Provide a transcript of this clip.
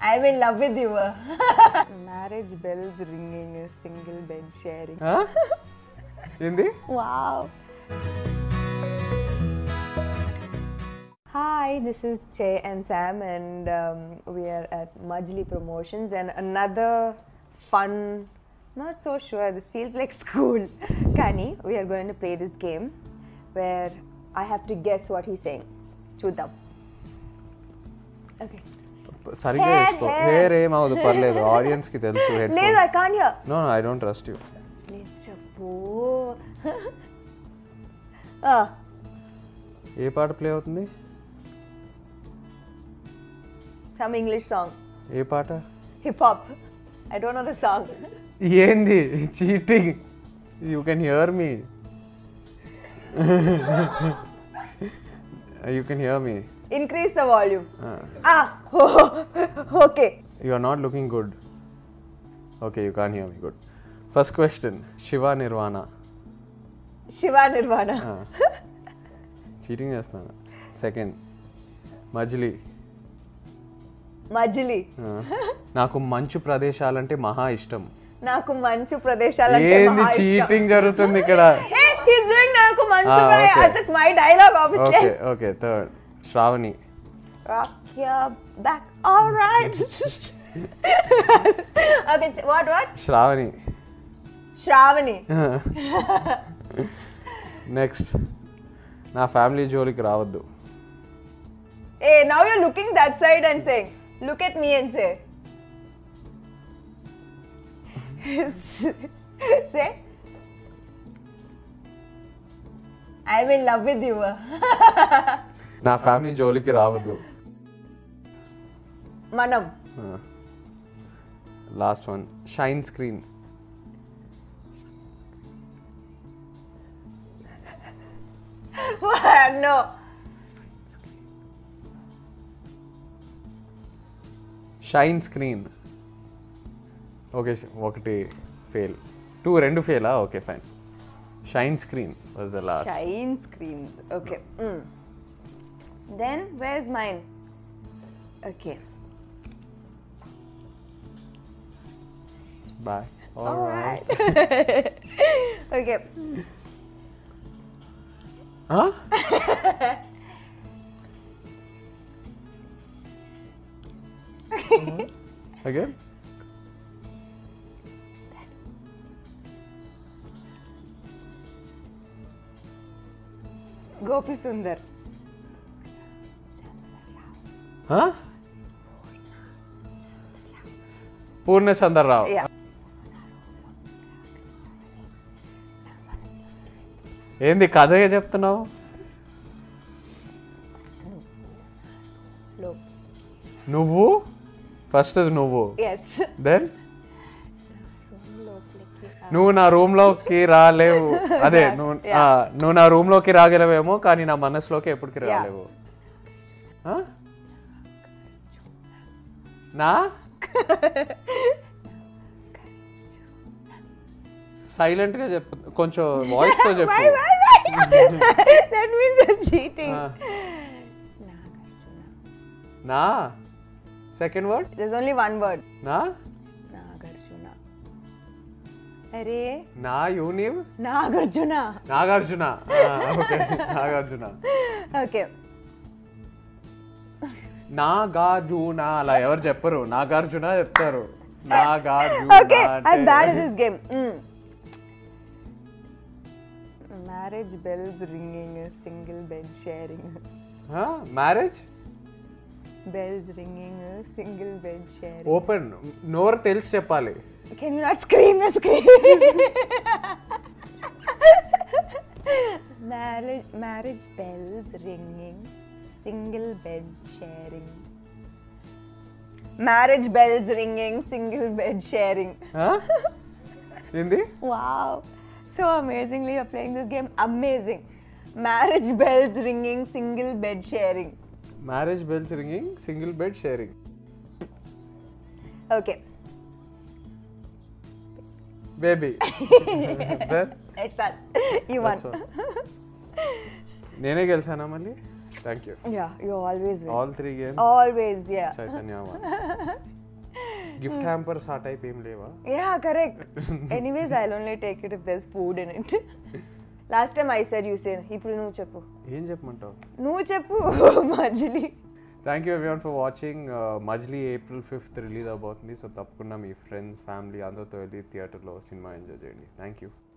I'm in love with you. Marriage bells ringing, a single bed sharing. ఆ? ఏంది Wow. Hi, this is Che and Sam, and um, we are at Majli Promotions and another fun. Not so sure. This feels like school. Kani, we are going to play this game where I have to guess what he's saying. Chudam. Okay. సరిగ్గా Hair, వేసుకో hair. Hair ఏమవుదు పర్లేదు audience కి తెలుసు head No, I can't hear. No no I don't trust you Let's go. Ah, ఏ పాట play అవుతుంది some English song. ఏ పాట Hip hop. I don't know the song. ఏంది cheating you can hear me you can hear me Increase the volume. Ah, okay. You are not looking good okay you can hear me good first question Shiva Nirvana Shiva Nirvana. Cheating చేస్తాను second Majili Majili నాకు మంచు ప్రదేశాలంటే మహా ఇష్టం నాకు మంచు ప్రదేశాలంటే ఏంది మహా ఇష్టం. చీటింగ్ జరుగుతుంది ఇక్కడ Hey, he's doing నాకు మంచు Ah, ప్రదే- okay. That's my dialogue, obviously. Okay okay third Shravani Rock your back. All right. okay, so what, what? Shravani Shravani. Next నా ఫ్యామిలీ జోలికి రావద్దు Hey, now you're looking that side and saying, look at me and say. say, I'm in love with you. నా family జోలికి రావద్దు మనం last one shine screen no. Shine screen okay ఒకటి fail two రెండు ఫెయిలా okay fine shine screen was the last Shine screens. Okay. Mm. Then where's mine? Okay. Bye All right. okay. Okay Gopi Sundar. Purnachandra Rao Yeah. ఏంది కథగా చెప్తున్నావు Look. నువ్వు first నువ్వు Yes. Then నువ్వు నా రూమ్ లోకి రాలేవు అదే నువ్వు ఆ, నువ్వు నా రూమ్ లోకి రాగలవేమో కానీ నా మనసులోకి ఎప్పటికి Yeah. రాలేవు ఆ? నా సైలెంట్ గా చెప్పు కొంచెం వాయిస్ తో చెప్పు Why, why, why? that means you're cheating. ఆ. నా second word There's only one word. నా Nagarjuna. అరే నా యూనివ్ నాగార్జున నాగార్జున ఓకే నాగార్జున ఓకే నాగార్జున అలా ఎవరు చెప్పరు నాగార్జున చెప్తారు నాగార్జున ఓకే ఐ అంటే- bad this game marriage bells ringing single bed sharing ఆ? Marriage bells ringing single bed sharing open నోరు తెలిసి చెప్పాలి can you not scream scream marriage marriage bells ringing single bed sharing marriage bells ringing single bed sharing ఆ? ఏంది Wow. So amazingly, you're playing this game. Amazing. Marriage bells ringing, single bed sharing. Marriage bells ringing single bed sharing Okay. Baby That's all. You won. నేనే గెలిచానా మళ్ళీ thank you Yeah, you always win. All three games Always, yeah. Chaitanya gift hampers ఆ type ఏం లేవా Yeah, correct. Anyways, I'll only take it if there's food in it. Last time I said you say, ఇప్పుడు నువ్వు చెప్పు ఏం చెప్పమంటావు నువ్వు చెప్పు Majili thank you everyone for watching Majili April fifth release అవబోతుంది సో తప్పకుండా మీ ఫ్రెండ్స్ ఫ్యామిలీ అందరితో వెళ్ళి థియేటర్లో సినిమా ఎంజాయ్ చేయండి థ్యాంక్ యూ